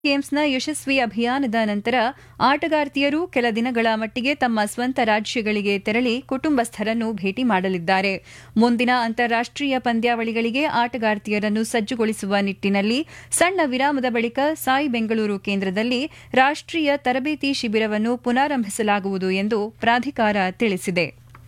ಗೇಮ್ಸ್ನ ಯಶಸ್ವಿ ಅಭಿಯಾನದ ನಂತರ ಆಟಗಾರ್ತಿಯರು ಕೆಲ ದಿನಗಳ ಮಟ್ಟಿಗೆ ತಮ್ಮ ಸ್ವಂತ ರಾಜ್ಯಗಳಿಗೆ ತೆರಳಿ ಕುಟುಂಬಸ್ಥರನ್ನು ಭೇಟಿ ಮಾಡಲಿದ್ದಾರೆ ಮುಂದಿನ ಅಂತಾರಾಷ್ಟೀಯ ಪಂದ್ಯಾವಳಿಗಳಿಗೆ ಆಟಗಾರ್ತಿಯರನ್ನು ಸಜ್ಜುಗೊಳಿಸುವ ನಿಟ್ಟಿನಲ್ಲಿ ಸಣ್ಣ ವಿರಾಮದ ಬಳಿಕ ಸಾಯಿ ಬೆಂಗಳೂರು ಕೇಂದ್ರದಲ್ಲಿ ರಾಷ್ಟೀಯ ತರಬೇತಿ ಶಿಬಿರವನ್ನು ಪುನಾರಂಭಿಸಲಾಗುವುದು ಎಂದು ಪ್ರಾಧಿಕಾರ ತಿಳಿಸಿದೆ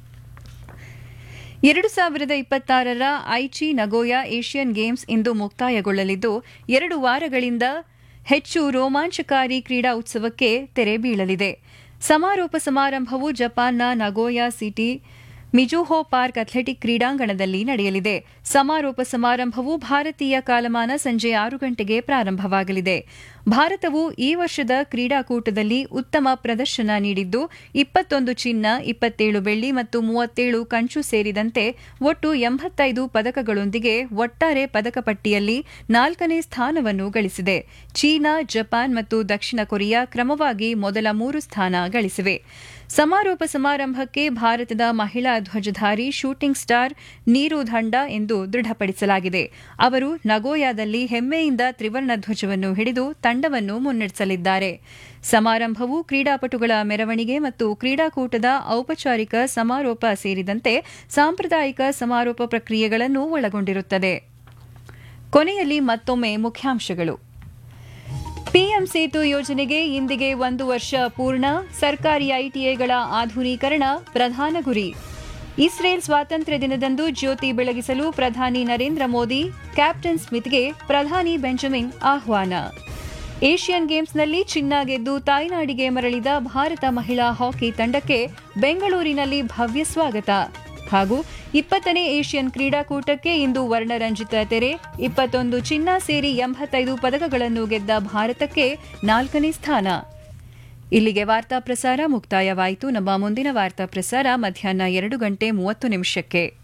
ಎರಡು ಸಾವಿರದ ಇಪ್ಪತ್ತಾರರ ಐಚಿ ನಗೋಯಾ ಏಷ್ಯನ್ ಗೇಮ್ಸ್ ಇಂದು ಮುಕ್ತಾಯಗೊಳ್ಳಲಿದ್ದು ಎರಡು ವಾರಗಳಿಂದ ಹೆಚ್ಚು ರೋಮಾಂಚಕಾರಿ ಕ್ರೀಡಾ ಉತ್ಸವಕ್ಕೆ ತೆರೆ ಬೀಳಲಿದೆ ಸಮಾರೋಪ ಸಮಾರಂಭವು ಜಪಾನ್ನ Nagoya city Mizuho park athletic ಕ್ರೀಡಾಂಗಣದಲ್ಲಿ ನಡೆಯಲಿದೆ ಸಮಾರೋಪ ಸಮಾರಂಭವು ಭಾರತೀಯ ಕಾಲಮಾನ ಸಂಜೆ ಆರು ಗಂಟೆಗೆ ಪ್ರಾರಂಭವಾಗಲಿದೆ ಭಾರತವು ಈ ವರ್ಷದ ಕ್ರೀಡಾಕೂಟದಲ್ಲಿ ಉತ್ತಮ ಪ್ರದರ್ಶನ ನೀಡಿದ್ದು ಇಪ್ಪತ್ತೊಂದು ಚಿನ್ನ ಇಪ್ಪತ್ತೇಳು ಬೆಳ್ಳಿ ಮತ್ತು ಮೂವತ್ತೇಳು ಕಂಚು ಸೇರಿದಂತೆ ಒಟ್ಟು ಎಂಬತ್ತೈದು ಪದಕಗಳೊಂದಿಗೆ ಒಟ್ಟಾರೆ ಪದಕ ಪಟ್ಟಿಯಲ್ಲಿ ನಾಲ್ಕನೇ ಸ್ಥಾನವನ್ನು ಗಳಿಸಿದೆ ಚೀನಾ ಜಪಾನ್ ಮತ್ತು ದಕ್ಷಿಣ ಕೊರಿಯಾ ಕ್ರಮವಾಗಿ ಮೊದಲ ಮೂರು ಸ್ಥಾನ ಗಳಿಸಿವೆ ಸಮಾರೋಪ ಸಮಾರಂಭಕ್ಕೆ ಭಾರತದ ಮಹಿಳಾ ಧ್ವಜಧಾರಿ ಶೂಟಿಂಗ್ ಸ್ಟಾರ್ ನೀರು ದಂಡ ಎಂದು ದೃಢಪಡಿಸಲಾಗಿದೆ ಅವರು ನಗೋಯಾದಲ್ಲಿ ಹೆಮ್ಮೆಯಿಂದ ತ್ರಿವರ್ಣ ಧ್ವಜವನ್ನು ಹಿಡಿದು ತಂಡವನ್ನು ಮುನ್ನಡೆಸಲಿದ್ದಾರೆ ಸಮಾರಂಭವು ಕ್ರೀಡಾಪಟುಗಳ ಮೆರವಣಿಗೆ ಮತ್ತು ಕ್ರೀಡಾಕೂಟದ ಔಪಚಾರಿಕ ಸಮಾರೋಪ ಸೇರಿದಂತೆ ಸಾಂಪ್ರದಾಯಿಕ ಸಮಾರೋಪ ಪ್ರಕ್ರಿಯೆಗಳನ್ನು ಒಳಗೊಂಡಿರುತ್ತದೆ ಕೊನೆಯಲ್ಲಿ ಮತ್ತೊಮ್ಮೆ ಮುಖ್ಯಾಂಶಗಳು ಪಿಎಂ ಸೇತು ಯೋಜನೆಗೆ ಇಂದಿಗೆ ಒಂದು ವರ್ಷ ಪೂರ್ಣ ಸರ್ಕಾರಿ ಐಟಿಐಗಳ ಆಧುನೀಕರಣ ಪ್ರಧಾನ ಗುರಿ ಇಸ್ರೇಲ್ ಸ್ವಾತಂತ್ರ್ಯ ದಿನದಂದು ಜ್ಯೋತಿ ಬೆಳಗಿಸಲು ಪ್ರಧಾನಿ ನರೇಂದ್ರ ಮೋದಿ ಕ್ಯಾಪ್ಟನ್ ಸ್ಮಿತ್ಗೆ ಪ್ರಧಾನಿ ಬೆಂಜಮಿನ್ ಆಹ್ವಾನ ಏಷ್ಯನ್ ಗೇಮ್ಸ್ನಲ್ಲಿ ಚಿನ್ನ ಗೆದ್ದು ತಾಯ್ನಾಡಿಗೆ ಮರಳಿದ ಭಾರತ ಮಹಿಳಾ ಹಾಕಿ ತಂಡಕ್ಕೆ ಬೆಂಗಳೂರಿನಲ್ಲಿ ಭವ್ಯ ಸ್ವಾಗತ ಹಾಗೂ ಇಪ್ಪತ್ತನೇ ಏಷ್ಯನ್ ಕ್ರೀಡಾಕೂಟಕ್ಕೆ ಇಂದು ವರ್ಣರಂಜಿತ ತೆರೆ ಇಪ್ಪತ್ತೊಂದು ಚಿನ್ನ ಸೇರಿ ಎಂಬತ್ತೈದು ಪದಕಗಳನ್ನು ಗೆದ್ದ ಭಾರತಕ್ಕೆ ನಾಲ್ಕನೇ ಸ್ಥಾನ ಇಲ್ಲಿಗೆ ವಾರ್ತಾ ಪ್ರಸಾರ ಮುಕ್ತಾಯವಾಯಿತು ನಮ್ಮ ಮುಂದಿನ ವಾರ್ತಾ ಪ್ರಸಾರ ಮಧ್ಯಾಹ್ನ ಎರಡು ಗಂಟೆ ಮೂವತ್ತು ನಿಮಿಷಕ್ಕೆ